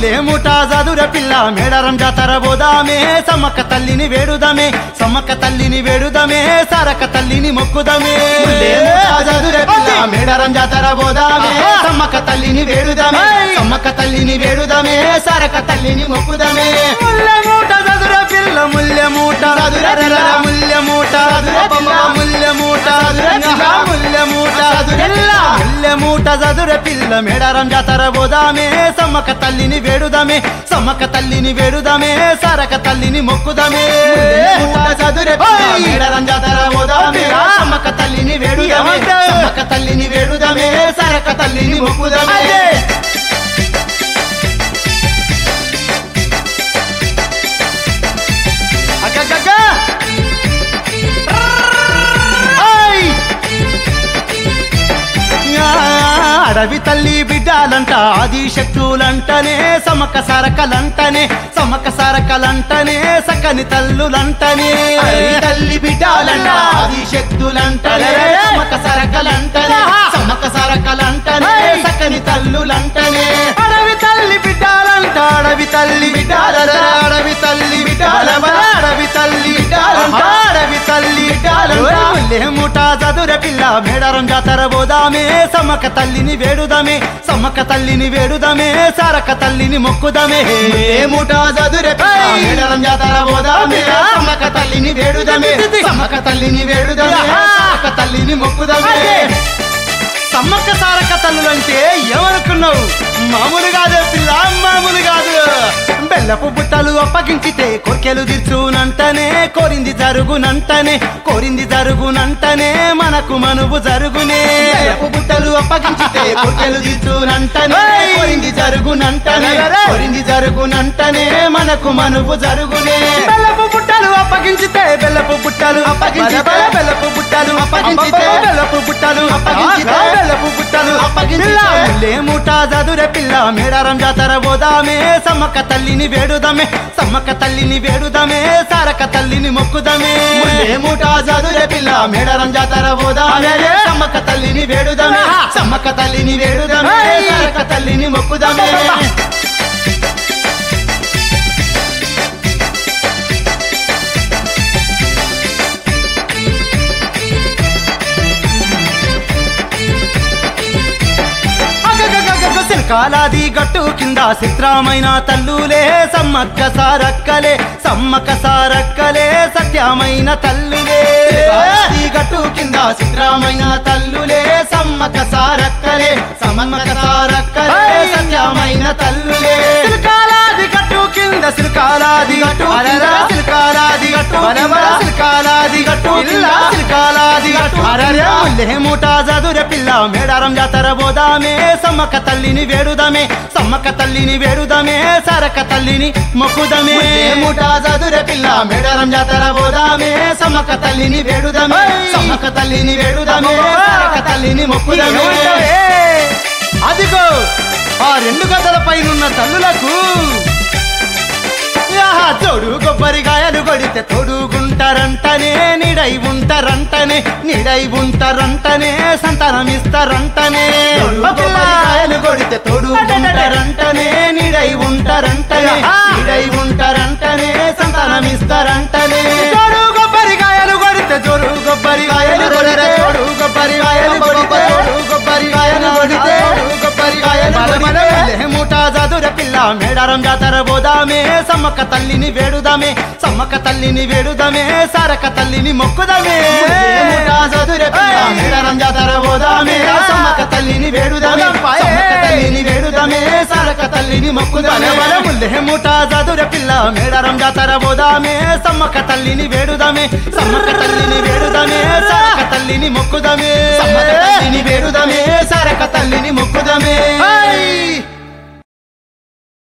ముల్లే ముఠా చదుర పిల్ల మేడారం జాతర పోదామే సమ్మక్క తల్లిని వేడుదమే సమ్మక్క తల్లిని వేడుదమే సరక తల్లిని మొక్కుదమే ముల్లే ముఠా చదుర పిల్ల మేడారం జాతర పోదామే సమ్మక్క తల్లిని వేడుదమే సమ్మక్క తల్లిని వేడుదమే సరక తల్లిని మొక్కుదమే ముల్లె మూట చదుర పిల్ల ముల్లె మూట చదుర పిల్ల ముల్లె మూట చదుర పిల్ల ముల్లె మూట చదుర పిల్ల ముల్లె మూట చదుర పిల్ల ముల్లె మూట చదుర పిల్ల మేడారం జాతర పోదామే సమ్మక్క తల్లిని వేడుదమే సమ్మక్క తల్లిని వేడుదమే సరక తల్లిని మొక్కుదమే చదుర మేడారం జాతర పోదామే సమ్మక్క తల్లిని వేడుదమే సమ్మక్క తల్లిని వేడుదమే సరక తల్లిని మొక్కుదమే అగ్గగ్గగ్గ! ఆయ్! యా, అడవి తల్లి బిడ్డాలంట ఆది శక్తులంటనే సమక సరకలంటనే సమక సరకలంటనే సకని తల్లులంటనే అడవి తల్లి బిడ్డాలంట ఆది శక్తులంటనే సమక సరకలంటనే సమక సరకలంటనే సకని తల్లులంటనే అడవి తల్లి బిడ్డాలంట అడవి తల్లి బిడ్డాలరా అడవి తల్లి బిడ్డాలరా అడవి తల్లి బిడ్డాలంట అడవి తల్లి బిడ్డాలంట ముల్లే ముఠా చదుర పిల్ల మేడారం జాతర పోదామే సమ్మక తల్లిని వేడుదమే సమ్మక తల్లిని వేడుదమే సారక తల్లిని మొక్కుదమే ఏ ముఠా చదుర పిల్ల మేడారం జాతర పోదామే సమ్మక తల్లిని వేడుదమే సమ్మక తల్లిని వేడుదమే సారక తల్లిని మొక్కుదమే సమ్మక్క సారక్క తల్లులంటే ఏమనుకున్నావు మామూలు కాదు పిల్ల మామూలు కాదు బెల్లపు బుట్టలు అప్పగించితే కొరికెలు తీర్చునంటనే కోరింది జరుగునంటనే కోరింది జరుగునంటనే మనకు మనువు జరుగునే బెల్లపు బుట్టలు అప్పగించితే కొరికెలు తీర్చునంటనే కోరింది జరుగునంటనే కోరింది జరుగునంటనే మనకు మనువు జరుగునే బెల్లపు బుట్టలు అప్పగించితే బెల్లపు బుట్టలు అప్పగించితే బెల్లపు బుట్టలు అప్పగించితే బెల్లపు బుట్టలు అప్పగించితే బెల్లపు బుట్టలు అప్పగించితే ముల్లే ముఠా చదురే పిల్ల మేడారం జాతర పోదామే సమ్మక్క తల్లిని వేడుదమే సమ్మక్క తల్లిని వేడుదమే సారక తల్లిని మొక్కుదమే ముల్లే ముఠా చదురే పిల్ల మేడారం జాతర పోదామే సమ్మక్క తల్లిని వేడుదమే సమ్మక్క తల్లిని వేడుదమే సారక తల్లిని మొక్కుదమే అగగగగగ సిల్కాలాది గట్టు కింద చిత్రమైన తల్లులే సమ్మక్క సారక్కలే సమ్మక్క సారక్కలే సత్యమైన తల్లులే సిల్కాలాది గట్టు కింద చిత్రమైన తల్లులే సమ్మక్క సారక్కలే సమ్మక్క సారక్కలే సత్యమైన తల్లులే సిల్కాలాది గట్టు కింద సిల్కాలాది గట్టు కింద సిల్కాలాది గట్టు బలబల సిల్కాలాది గట్టు కింద సిల్కాలాది గట్టు అరరే ముల్లే ముఠా చదుర పిల్ల మేడారం జాతర పోదామే సమ్మక్క తల్లిని వేడుదమే సమ్మక్క తల్లిని వేడుదమే సరక తల్లిని మొక్కుదమే ముఠా చదుర పిల్ల మేడారం జాతర పోదామే సమ్మక్క తల్లిని వేడుదమే సమ్మక్క తల్లిని వేడుదమే సరక తల్లిని మొక్కుదమే అదిగో ఆ రెండు గదల పైనున్న తల్లులకు ఆహా, తోడు కొబ్బరికాయలు కొడితే తోడుగుంటారంటనే నిడై ఉంటారంటనే నిడై ఉంటారంటనే సంతానం ఇస్తారంటనే కొబ్బరికాయలు కొడితే తోడుగుంటారంటనే నిడై ఉంటారంటనే నిడై ఉంటారంటనే సంతానం ఇస్తారంటనే తోడు కొబ్బరికాయలు కొడితే జోడు కొబ్బరికాయలు కొడితే తోడు కొబ్బరికాయలు కొడితే తోడు కొబ్బరికాయలు కొడితే తోడు కొబ్బరికాయలు కొడితే ముఠా చదుర పిల్ల మేడారం జాతర పోదామే సమ్మక్క తల్లిని వేడుదామే సమ్మక్క తల్లిని వేడుదామే సారక తల్లిని మొక్కుదామే ముఠా చదుర పిల్ల మేడారం జాతర పోదామే సమ్మక్క తల్లిని వేడుదామే సమ్మక్క తల్లిని వేడుదామే సారక తల్లిని మొక్కుదామే ముల్లె ముఠా చదుర పిల్ల మేడారం జాతర పోదామే సమ్మక్క తల్లిని వేడుదామే సమ్మక్క తల్లిని వేడుదామే సారక తల్లిని మొక్కుదామే సమ్మక్క తల్లిని వేడుదామే సారక తల్లిని మొక్కుదామే